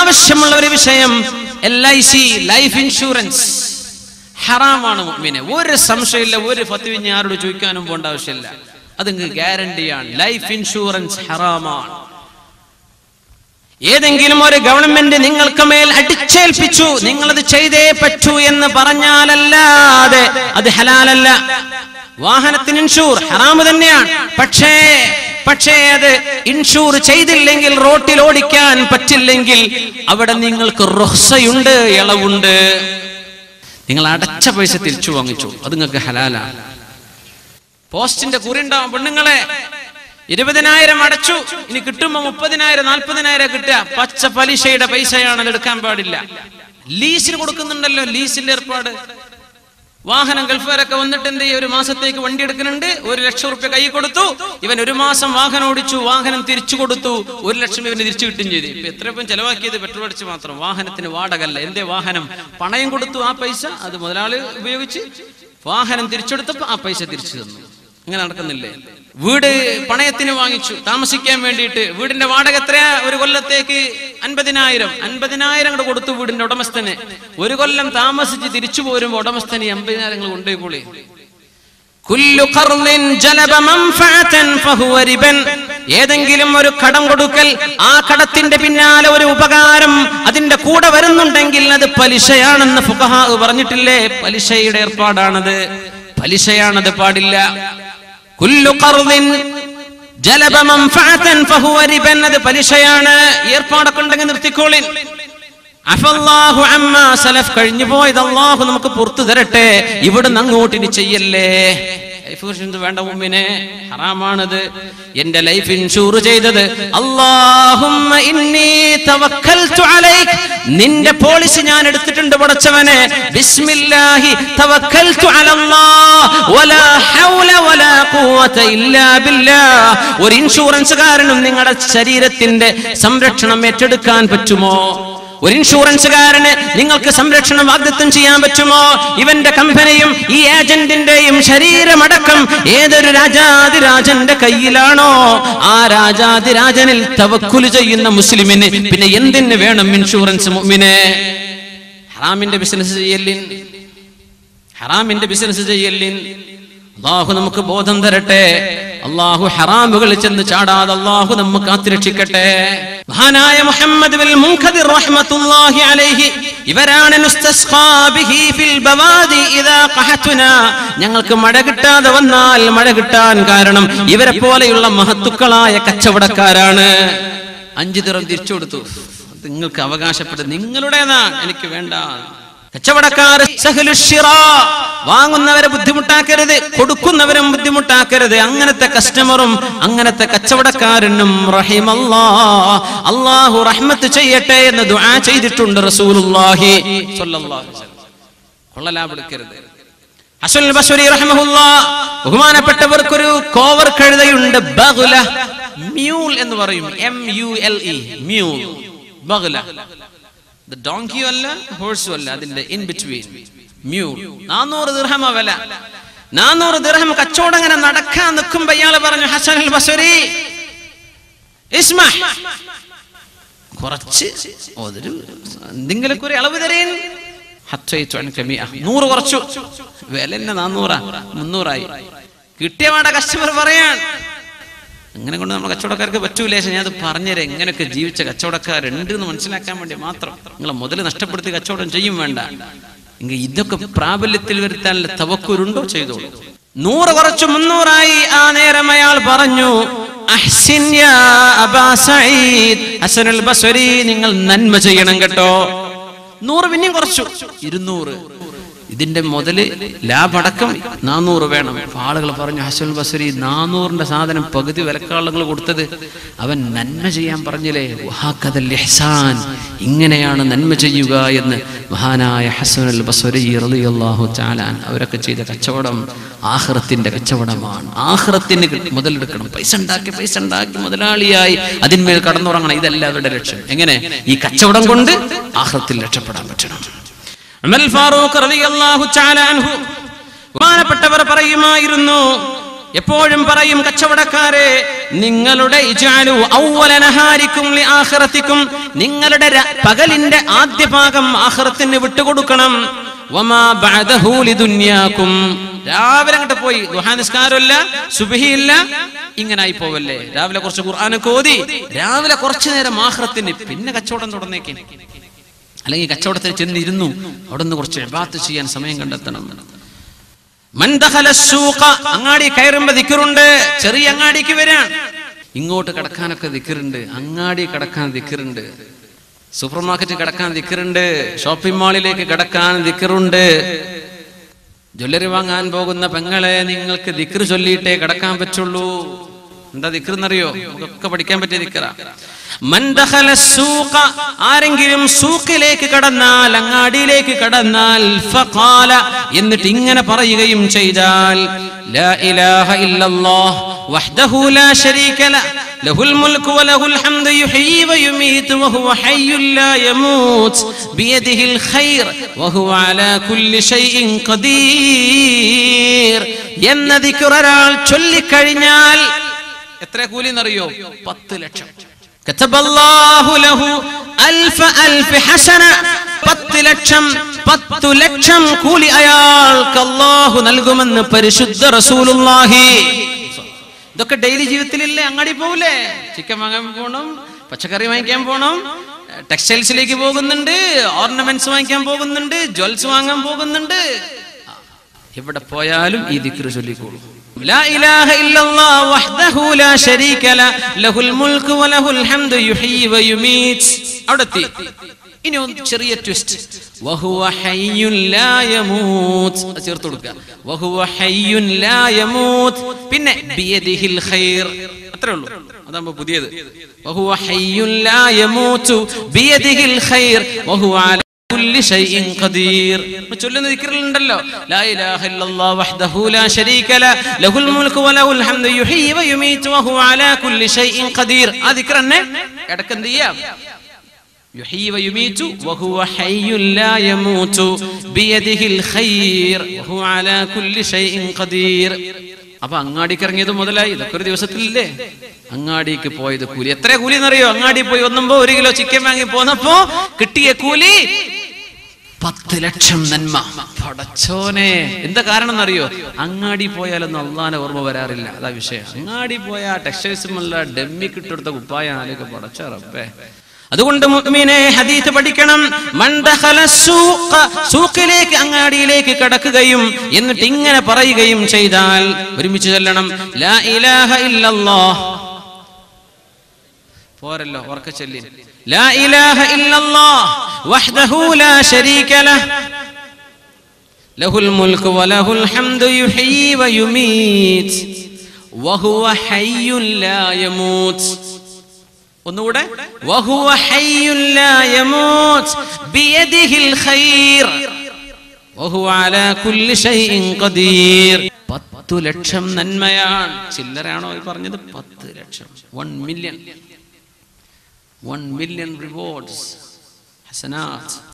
ആവശ്യമുള്ള ഒരു വിഷയം L I C life insurance ഹറാമാണ് മുഅ്മിനെ ഒരു സംശയമില്ല ഒരു ഫത്വിഞ്ഞ് ആരോട് ചോദിക്കാനും പോകേണ്ട ആവശ്യമില്ല അത് ഗ്യാരണ്ടിയാണ് ലൈഫ് ഇൻഷുറൻസ് ഹറാമാണ് ഏതെങ്കിലും ഒരു ഗവൺമെന്റ് നിങ്ങൾക്ക് മേൽ അടിച്ചേൽപ്പിച്ചു നിങ്ങളത് ചെയ്തേ പറ്റൂ എന്ന് പറഞ്ഞാലല്ലാതെ അത് ഹലാലല്ല വാഹനത്തിന് ഇൻഷൂർ ഹറാമ് തന്നെയാണ് പക്ഷേ പക്ഷേ അത് ഇൻഷൂർ ചെയ്തില്ലെങ്കിൽ റോട്ടിൽ ഓടിക്കാൻ പറ്റില്ലെങ്കിൽ അവിടെ നിങ്ങൾക്ക് റുഹ്സയുണ്ട് ഇളവുണ്ട് നിങ്ങൾ അടച്ച പൈസ തിരിച്ചു വാങ്ങിച്ചു അത് നിങ്ങൾക്ക് ഹലാലാണ് പോസ്റ്റിന്റെ കുറി ഉണ്ടാവും പെണ്ണുങ്ങളെ ഇരുപതിനായിരം അടച്ചു ഇനി കിട്ടുമ്പോ മുപ്പതിനായിരം നാൽപ്പതിനായിരം കിട്ടുക പച്ച പലിശയുടെ പൈസയാണ് അത് എടുക്കാൻ പാടില്ല ലീസിന് കൊടുക്കുന്നുണ്ടല്ലോ ലീസിന്റെ ഏർപ്പാട് വാഹനം ഗൾഫുകാരൊക്കെ വന്നിട്ട് എന്ത് ചെയ്യും? ഒരു മാസത്തേക്ക് വണ്ടി എടുക്കുന്നുണ്ട് ഒരു ലക്ഷം റുപ്യ കൈ കൊടുത്തു ഇവൻ ഒരു മാസം വാഹനം ഓടിച്ചു വാഹനം തിരിച്ചു കൊടുത്തു ഒരു ലക്ഷം ഇവന് തിരിച്ചു കിട്ടും ചെയ്തു ഇപ്പൊ എത്ര ഇപ്പം ചെലവാക്കിയത് പെട്രോൾ അടിച്ച് മാത്രം വാഹനത്തിന് വാടകല്ല എന്തേ വാഹനം പണയം കൊടുത്തു ആ പൈസ അത് മുതലാളി ഉപയോഗിച്ച് വാഹനം തിരിച്ചെടുത്തപ്പോ ആ പൈസ തിരിച്ചു തന്നു ഇങ്ങനെ നടക്കുന്നില്ലേ വീട് പണയത്തിന് വാങ്ങിച്ചു താമസിക്കാൻ വേണ്ടിയിട്ട് വീടിന്റെ വാടക എത്രയാ ഒരു കൊല്ലത്തേക്ക് അൻപതിനായിരം അൻപതിനായിരം കൂടെ കൊടുത്തു വീടിന്റെ ഉടമസ്ഥന് ഒരു കൊല്ലം താമസിച്ച് തിരിച്ചു പോരുമ്പോ ഉടമസ്ഥന് അമ്പതിനായിരം കൊണ്ടുപോയി കൂടി കുല്ലു ഖർളിൻ ജലബ മൻഫഅതൻ ഫഹുവ റിബൻ ഏതെങ്കിലും ഒരു കടം കൊടുക്കൽ ആ കടത്തിന്റെ പിന്നാലെ ഒരു ഉപകാരം അതിന്റെ കൂടെ വരുന്നുണ്ടെങ്കിൽ അത് പലിശയാണെന്ന് ഫുഖഹാ പറഞ്ഞിട്ടില്ലേ പലിശയുടെ ഏർപ്പാടാണത് പലിശയാണത് പാടില്ല കുല്ലു ഖർളിൻ ജലബ മൻഫഅതൻ ഫഹുവ റിബൻ അത് പലിശയാണ് ഏർപ്പാടൊക്കെ ഉണ്ടെങ്കിൽ നിർത്തിക്കോളിൻ അഫല്ലാഹു അമ്മ സലഫ് കഴിഞ്ഞു പോയത് അള്ളാഹു നമുക്ക് പുറത്തു തരട്ടെ ഇവിടുന്ന് അങ്ങോട്ട് ഇനി ചെയ്യല്ലേ ലൈഫ് ഇൻഷുറൻസ് വേണ്ട മുമ്പിനെ ഹറാമാണത് എന്റെ ലൈഫ് ഇൻഷൂർ ചെയ്തത് അല്ലാഹുമ്മ ഇന്നി തവക്കൽതു അലൈക് നിന്റെ പോളിസി ഞാൻ എടുത്തിട്ടുണ്ട് പടച്ചവനെ ബിസ്മില്ലാഹി തവക്കൽതു അലല്ലാഹ് വലാ ഹൗല വലാ ഖുവത ഇല്ലാ ബില്ലാഹ് ഒരു ഇൻഷുറൻസുകാരനും നിങ്ങളുടെ ശരീരത്തിന്റെ സംരക്ഷണം ഏറ്റെടുക്കാൻ പറ്റുമോ ഒരു ഇൻഷുറൻസുകാരന് നിങ്ങൾക്ക് സംരക്ഷണം വാഗ്ദത്തം ചെയ്യാൻ പറ്റുമോ ഇവന്റെ കമ്പനിയും ഈ ഏജന്റിന്റെയും ശരീരമടക്കം ഏതൊരു രാജാതിരാജന്റെ കയ്യിലാണോ ആ രാജാതിരാജനിൽ തവക്കുല് ചെയ്യുന്ന മുസ്ലിമിന് പിന്നെ എന്തിന് വേണം ഇൻഷുറൻസ് മുമ്പിനെ ഹറാമിന്റെ ബിസിനസ് ചെയ്യലിൻ ഹറാമിന്റെ ബിസിനസ് ചെയ്യലിൻ അള്ളാഹു നമുക്ക് ബോധം തരട്ടെ അള്ളാഹു ഹറാമുകൾ ചെന്ന് ചാടാതെ അള്ളാഹു നമുക്ക് കാത്തിരക്ഷിക്കട്ടെ മഹാനായ മുഹമ്മദ് ബിൻ മുൻഖദിർ റഹ്മത്തുള്ളാഹി അലൈഹി ഇവരാണ് നുസ്തസ്ഖാ ബിഹി ഫിൽ ബവാദി ഇദാ ഖഹതുനാ ഞങ്ങൾക്ക് മഴ കിട്ടാതെ വന്നാൽ മഴ കിട്ടാൻ കാരണം ഇവരെ പോലെയുള്ള മഹത്തുക്കളായ കച്ചവടക്കാരാണ് അഞ്ചു ദിറം തിരിച്ചു കൊടുത്തു അത് നിങ്ങൾക്ക് അവകാശപ്പെട്ടത് നിങ്ങളുടേതാണ് എനിക്ക് വേണ്ട കച്ചവടക്കാർ സഹലുഷിറാ. വാങ്ങുന്നവരെ ബുദ്ധിമുട്ടാക്കരുത് കൊടുക്കുന്നവരും ബുദ്ധിമുട്ടാക്കരുത് അങ്ങനത്തെ കസ്റ്റമറും അങ്ങനത്തെ കച്ചവടക്കാരനും റഹിമല്ലാ അള്ളാഹു റഹ്മത്ത് ചെയ്യട്ടെ എന്ന് ദുആ ചെയ്തിട്ടുണ്ട് റസൂലുള്ളാഹി സ്വല്ലല്ലാഹു അലൈഹി വസല്ലം കൊള്ളലാപെടുക്കരുത് ഹസൻ ബസ്വരി റഹ്മഹുല്ലാ ബഹുമാനപ്പെട്ടവർക്കൊരു കോവർ കഴുതയുണ്ട് ബഗ്ല മ്യൂൾ എന്ന് പറയും M U L E mule ബഗ്ല ഇത് ഡോങ്കിയും അല്ല ഹോഴ്സും അല്ല അതിന്റെ ഇൻ ബിറ്റ്വീൻ മ്യൂൾ നാനൂറ് ദിർഹമ വില നാനൂറ് ദിർഹം കച്ചവടം ഇങ്ങനെ നടക്കാൻ നിൽക്കുമ്പോ ഇയാള് പറഞ്ഞു ഹസൻ അൽ ബസരി ഇസ്മ കുറച്ച് ഒരു എന്തെങ്കിലുമൊക്കെ ഒരു അളവ് തരേൻ ഹത്വയിത്തു അൻക മിഅ. നൂറ് കുറച്ചു വില തന്നെ നാന്നൂറാ മുന്നൂറായി കിട്ടിയ പാടെ കസ്റ്റമർ പറയാൻ അങ്ങനെ കൊണ്ട് നമ്മൾ കച്ചവടക്കാർക്ക് പറ്റൂലേ ഞാൻ അത് പറഞ്ഞുതരാം എങ്ങനെയൊക്കെ ജീവിച്ച കച്ചവടക്കാരുണ്ട് എന്ന് മനസ്സിലാക്കാൻ വേണ്ടി മാത്രം നിങ്ങളെ മുതൽ നഷ്ടപ്പെടുത്തി കച്ചവടം ചെയ്യും വേണ്ട എങ്കിൽ ഇതൊക്കെ പ്രാബല്യത്തിൽ വരുത്താൻ തവക്കൂരുണ്ടോ ചെയ്തോളൂ നൂറ് കുറച്ച് മുന്നൂറായി ആ നേരം അയാൾ പറഞ്ഞു "അഹ്സിൻ യാ അബാ സഈദ്." ഹസനുൽ ബസ്വരി നിങ്ങൾ നന്മ ചെയ്യണം കേട്ടോ നൂറ് പിന്നെയും കുറച്ചു ഇരുന്നൂറ് ഇതിന്റെ മുതല് ലാഭടക്കം നാനൂറ് വേണം അപ്പൊ ആളുകൾ പറഞ്ഞു ഹസൻ ബസരി നാനൂറിന്റെ സാധനം പകുതി വിലക്കാളുകൾ കൊടുത്തത് അവൻ നന്മ ചെയ്യാൻ പറഞ്ഞില്ലേ വഹാക്കദൽ ഇഹ്സാൻ ഇങ്ങനെയാണ് നന്മ ചെയ്യുക എന്ന് മഹാനായ ഹസൻ അൽ ബസരി റളിയല്ലാഹു ചാലാൻ അവരൊക്കെ ചെയ്ത കച്ചവടം ആഹ്റത്തിന്റെ കച്ചവടമാണ് ആഹ്റത്തിന് കി- മുതലെടുക്കണം പൈസ ഉണ്ടാക്കി പൈസ ഉണ്ടാക്കി മുതലാളിയായി അതിന്മേൽ കടന്നുറങ്ങണം ഇതല്ല അവരുടെ ലക്ഷ്യം എങ്ങനെ ഈ കച്ചവടം കൊണ്ട് ആഹ്റത്തിൽ രക്ഷപ്പെടാൻ പറ്റണം ഉമർ ഫാറൂഖ് റളിയല്ലാഹു തആല അൻഹു ബഹുമാനപ്പെട്ടവർ പറയുമായിരുന്നു എപ്പോഴും പറയും കച്ചവടക്കാരെ നിങ്ങളുടെ ഇജാലു ഔവലനഹാരിക്കും ലി ആഖിറത്തിക്കും നിങ്ങളുടെ ര- പകലിന്റെ ആദ്യ ഭാഗം ആഖിറത്തിന് വിട്ടുകൊടുക്കണം വമാ ബഅദഹു ലിദുന്യാക്കും രാവിലെ അങ്ങോട്ട് പോയി ദുഹാ നിസ്കാരമില്ല സുബഹിയില്ല ഇങ്ങനായി പോവല്ലേ രാവിലെ കുറച്ച് ഖുർആനൊക്കെ ഓതി രാവിലെ കുറച്ചു നേരം ആഖിറത്തിന് പിന്നെ കച്ചവടം തുടർന്നേക്ക് അല്ലെങ്കിൽ കച്ചവടത്തിൽ ചെന്നിരുന്നു അവിടെ നിന്ന് കുറച്ച് ഇബാത്ത് ചെയ്യാൻ സമയം കണ്ടെത്തണം മൻ ദഖല സൂഖ അങ്ങാടി കയറുമ്പോ ദിക്കറുണ്ട് ചെറിയ അങ്ങാടിക്ക് വരാൻ ഇങ്ങോട്ട് കടക്കാനൊക്കെ ദിക്കറുണ്ട് അങ്ങാടി കടക്കാൻ ദിക്കറുണ്ട് സൂപ്പർ മാർക്കറ്റ് കടക്കാൻ ദിക്കറുണ്ട് ഷോപ്പിംഗ് മാളിലേക്ക് കടക്കാൻ ദിക്കറുണ്ട് ജ്വല്ലറി വാങ്ങാൻ പോകുന്ന പെങ്ങളെ നിങ്ങൾക്ക് ദിക്ർ ചൊല്ലിയിട്ടേ കടക്കാൻ പറ്റുള്ളൂ എന്താ ദിക്ർ എന്നറിയോ നമുക്കൊക്കെ പഠിക്കാൻ പറ്റിയ ദിക്ര മൻ ദഖല സൂഖ ആരെങ്കിലും സൂക്കിലേക്ക് കടന്നാൽ അങ്ങാടിയിലേക്ക് കടന്നാൽ ഫഖാല എന്നിട്ട് ഇങ്ങനെ പറയുകയും ചെയ്താൽ ലാ ഇലാഹ ഇല്ലല്ലാഹ് വഹ്ദഹു ലാ ശരീക ലഹ് ലഹുൽ മുൽക്കു വലഹുൽ ഹംദു യുഹ്യി വയുമീതു വഹുവ ഹയ്യുൻ ലാ യമൂത് ബിയദിഹിൽ ഖൈർ വഹുവ അലാ കുല്ലി ഷൈഇൻ ഖദീർ എന്ന ദിക്ർ ഒരാൾ ചൊല്ലിക്കഴിഞ്ഞാൽ എത്ര കൂലി എന്നറിയോ പത്ത് ലക്ഷം കതബല്ലാഹു ലഹു അൽഫ അൽഫ് ഹസന പത്ത് ലക്ഷം പത്തു ലക്ഷം കൂലി അയാൾക്ക് അല്ലാഹു നൽകുമെന്ന് പരിശുദ്ധ റസൂലുള്ളാഹി ഇതൊക്കെ ഡെയിലി ജീവിതത്തിലില്ലേ അങ്ങാടി പോകൂലേ ചിക്കൻ വാങ്ങാൻ പോകണം പച്ചക്കറി വാങ്ങിക്കാൻ പോകണം ടെക്സ്റ്റൈൽസിലേക്ക് പോകുന്നുണ്ട് ഓർണമെന്റ്സ് വാങ്ങിക്കാൻ പോകുന്നുണ്ട് ജ്വൽസ് വാങ്ങാൻ പോകുന്നുണ്ട് എവിടെ പോയാലും ഈ ദിക്ർ ചൊല്ലിക്കോളൂ لا إله إلا الله وحده لا شريك له له الملك وله الحمد يحيي ويميت അവിടെ എത്തി ഇനി ഒന്ന് ചെറിയ ട്വിസ്റ്റ് വഹുവ ഹയ്യുൻ ലാ യമൂത്ത് അത് ചേർത്ത് കൊടുക്കുക വഹുവ ഹയ്യുൻ ലാ യമൂത്ത് പിന്നെ ബിയദിഹിൽ ഖൈർ അത്രേ ഉള്ളൂ അതാകുമ്പോ പുതിയത് വഹുവ ഹയ്യുൻ ലാ യമൂത്തു ബിയദിഹിൽ ഖൈർ വഹുവ അലാ كل شيء قدير ചൊല്ലുന്ന ദിക്റിലുണ്ടല്ലോ لا اله الا الله وحده لا شريك له له الملك وله الحمد يحيي ويميت وهو على كل شيء قدير ആ ദിക്ർ തന്നെ ഇടക്ക് എന്ത് ചെയ്യാം يحيي ويميت وهو حي لا يموت بيده الخير وهو على كل شيء قدير അപ്പൊ അങ്ങാടിക്ക് ഇറങ്ങിയത് മുതലായി ഇതൊക്കെ ഒരു ദിവസത്തിലില്ലേ അങ്ങാടിക്ക് പോയത് കൂലി എത്ര കൂലി എന്നറിയോ അങ്ങാടി പോയി ഒന്നുമ്പോ ഒരു കിലോ ചിക്കൻ വാങ്ങി പോന്നപ്പോ കിട്ടിയ കൂലി പത്ത് ലക്ഷം നന്മ പടച്ചോനെ എന്താ കാരണം എന്നറിയോ അങ്ങാടി പോയാലൊന്നും അള്ളാനെ ഓർമ്മ വരാറില്ല അതാ വിഷയം അങ്ങാടി പോയാ ടെക്സ്റ്റൈൽസുമല്ല ഡമ്മി കിട്ടെടുത്ത കുപ്പായ ആലൊക്കെ പടച്ച റബ്ബേ അതുകൊണ്ട് മുഅ്മിനെ ഹദീസ് പഠിക്കണം മൻ ദഖല സൂഖ സൂഖിലേക്ക് അങ്ങാടിയിലേക്ക് കടക്കുകയും എന്നിട്ട് ഇങ്ങനെ പറയുകയും ചെയ്താൽ ഒരുമിച്ച് ചൊല്ലണം ലാ ഇലാഹ ഇല്ലല്ലാഹ് പോരല്ലോ ഉറക്ക ചൊല്ലി ലാ ഇലാഹ ഇല്ലല്ലാഹ് വഹ്ദഹു ലാ ശരീക ലഹ് ലഹുൽ മുൽക്ക് വലഹുൽ ഹംദു യുഹ്യി വയുമീത് വഹുവ ഹയ്യുൻ ലാ യമൂത് ഒന്നുകൂടെ വഹുവ ഹയ്യുൻ ലാ യമൂത് ബിയദിഹിൽ ഖൈർ വഹുവ അലാ കുല്ലി ഷൈഇൻ ഖദീർ പത്തു ലക്ഷം നന്മയാണ് ചില്ലറയാണോ ഈ പറഞ്ഞത് പത്ത് ലക്ഷം one million one million rewards ഹസനാത്ത്